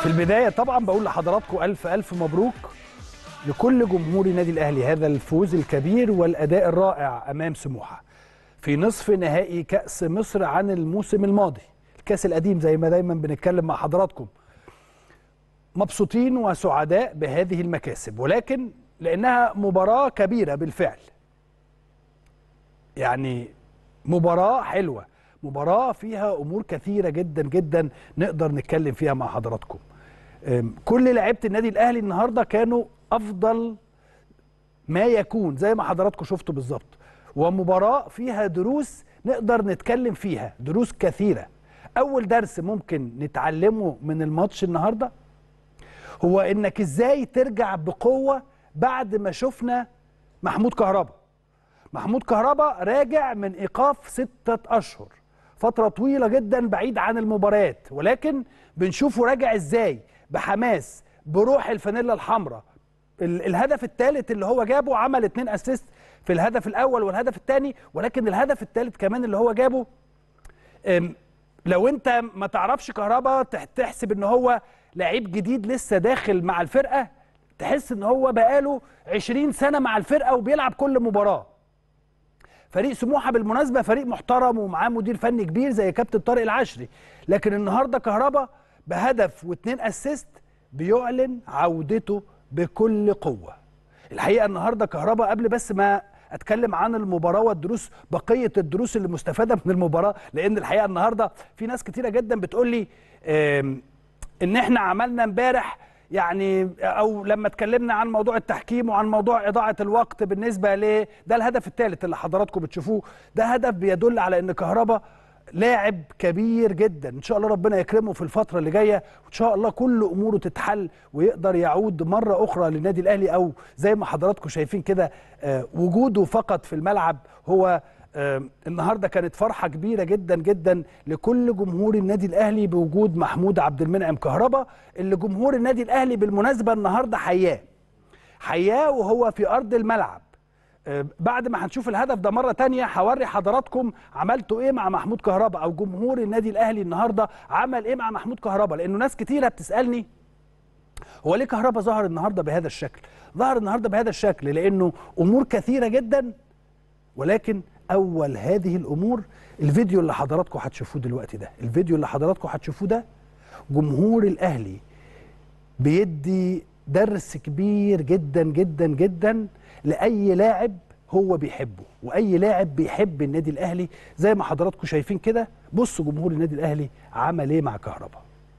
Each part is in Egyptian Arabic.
في البداية طبعا بقول لحضراتكم ألف ألف مبروك لكل جمهور النادي الأهلي هذا الفوز الكبير والأداء الرائع أمام سموحة في نصف نهائي كأس مصر عن الموسم الماضي الكأس القديم زي ما دايما بنتكلم مع حضراتكم مبسوطين وسعداء بهذه المكاسب ولكن لأنها مباراة كبيرة بالفعل يعني مباراة حلوة مباراة فيها أمور كثيرة جدا جدا نقدر نتكلم فيها مع حضراتكم أم، كل لعيبة النادي الأهلي النهاردة كانوا أفضل ما يكون زي ما حضراتكم شفتوا بالظبط ومباراة فيها دروس نقدر نتكلم فيها دروس كثيرة أول درس ممكن نتعلمه من الماتش النهاردة هو إنك إزاي ترجع بقوة بعد ما شفنا محمود كهربا محمود كهربا راجع من ايقاف ستة اشهر فتره طويله جدا بعيد عن المباريات ولكن بنشوفه راجع ازاي بحماس بروح الفانيلا الحمراء ال- الهدف الثالث اللي هو جابه عمل اتنين اسيست في الهدف الاول والهدف الثاني ولكن الهدف الثالث كمان اللي هو جابه أم، لو انت ما تعرفش كهربا تح- تحسب ان هو لعيب جديد لسه داخل مع الفرقه تحس ان هو بقاله 20 سنه مع الفرقه وبيلعب كل مباراه فريق سموحه بالمناسبه فريق محترم ومعاه مدير فني كبير زي كابتن طارق العشري لكن النهارده كهربا بهدف واثنين اسيست بيعلن عودته بكل قوه الحقيقه النهارده كهربا قبل بس ما اتكلم عن المباراه والدروس بقيه الدروس اللي مستفاده من المباراه لان الحقيقه النهارده في ناس كتيره جدا بتقول لي آم، ان احنا عملنا امبارح يعني او لما اتكلمنا عن موضوع التحكيم وعن موضوع اضاعه الوقت بالنسبه ل ده الهدف الثالث اللي حضراتكم بتشوفوه ده هدف بيدل على ان كهربا لاعب كبير جدا ان شاء الله ربنا يكرمه في الفتره اللي جايه وان شاء الله كل اموره تتحل ويقدر يعود مره اخرى للنادي الاهلي او زي ما حضراتكم شايفين كده آه، وجوده فقط في الملعب هو آه، النهارده كانت فرحه كبيره جدا جدا لكل جمهور النادي الاهلي بوجود محمود عبد المنعم كهربا اللي جمهور النادي الاهلي بالمناسبه النهارده حياه حياه وهو في ارض الملعب آه، بعد ما هنشوف الهدف ده مره تانية هوري حضراتكم عملتوا ايه مع محمود كهربا او جمهور النادي الاهلي النهارده عمل ايه مع محمود كهربا لانه ناس كتيره بتسالني هو ليه كهربا ظهر النهارده بهذا الشكل ظهر النهارده بهذا الشكل لانه امور كثيره جدا ولكن اول هذه الامور الفيديو اللي حضراتكم هتشوفوه دلوقتي ده الفيديو اللي حضراتكم هتشوفوه ده جمهور الاهلي بيدي درس كبير جدا جدا جدا لاي لاعب هو بيحبه واي لاعب بيحب النادي الاهلي زي ما حضراتكم شايفين كده بصوا جمهور النادي الاهلي عمل ايه مع كهربا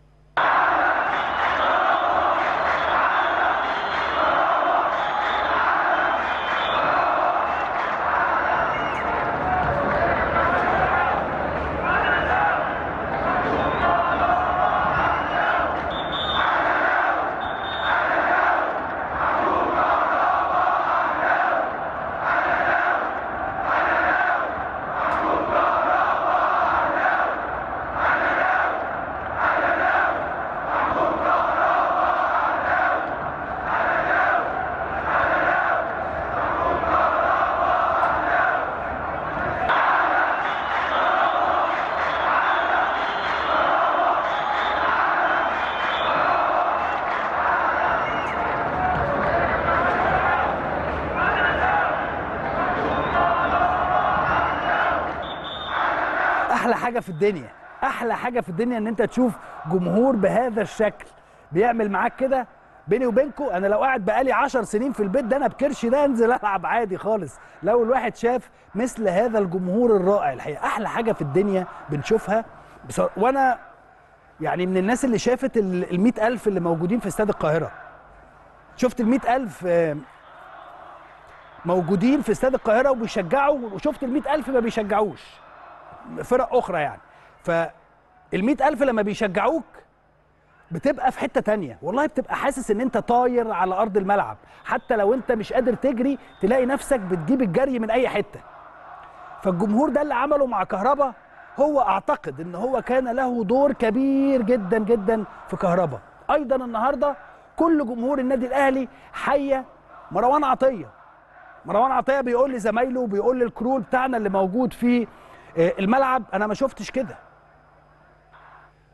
احلى حاجه في الدنيا احلى حاجه في الدنيا ان انت تشوف جمهور بهذا الشكل بيعمل معاك كده بيني وبينكم انا لو قاعد بقالي 10 سنين في البيت ده انا بكرش ده انزل العب عادي خالص لو الواحد شاف مثل هذا الجمهور الرائع الحقيقه احلى حاجه في الدنيا بنشوفها بصر... وانا يعني من الناس اللي شافت ال 100000 اللي موجودين في استاد القاهره شفت ال 100000 آه، موجودين في استاد القاهره وبيشجعوا وشفت ال 100000 ما بيشجعوش فرق اخرى يعني فال ألف لما بيشجعوك بتبقى في حته تانية والله بتبقى حاسس ان انت طاير على ارض الملعب حتى لو انت مش قادر تجري تلاقي نفسك بتجيب الجري من اي حته فالجمهور ده اللي عمله مع كهربا هو اعتقد ان هو كان له دور كبير جدا جدا في كهربا ايضا النهارده كل جمهور النادي الاهلي حيه مروان عطيه مروان عطيه بيقول لزمايله وبيقول للكرو بتاعنا اللي موجود في آه، الملعب انا ما شفتش كده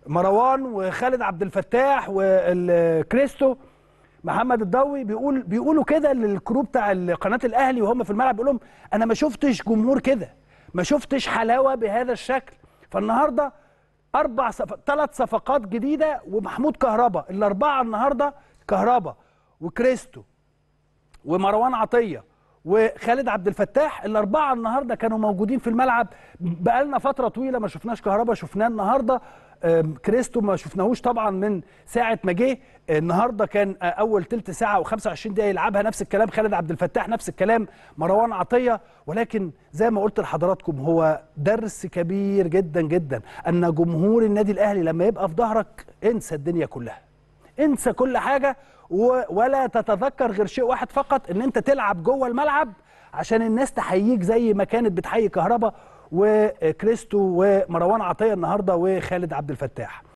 مروان وخالد عبد الفتاح وكريستو محمد الضوي بيقول بيقولوا كده للكروب بتاع قناه الاهلي وهم في الملعب بيقول لهم انا ما شفتش جمهور كده ما شفتش حلاوه بهذا الشكل فالنهارده اربع صف... ثلاث صفقات جديده ومحمود كهربا الاربعه النهارده كهربا وكريستو ومروان عطيه وخالد عبد الفتاح الاربعه النهارده كانوا موجودين في الملعب بقالنا فتره طويله ما شفناش كهربا شفناه النهارده كريستو ما شفناهوش طبعا من ساعه ما جه النهارده كان اول ثلث ساعه و25 دقيقه يلعبها نفس الكلام خالد عبد الفتاح نفس الكلام مروان عطيه ولكن زي ما قلت لحضراتكم هو درس كبير جدا جدا ان جمهور النادي الاهلي لما يبقى في ظهرك انسى الدنيا كلها انسى كل حاجه ولا تتذكر غير شيء واحد فقط ان انت تلعب جوه الملعب عشان الناس تحييك زي ما كانت بتحيي كهربا وكريستو ومروان عطيه النهارده وخالد عبد الفتاح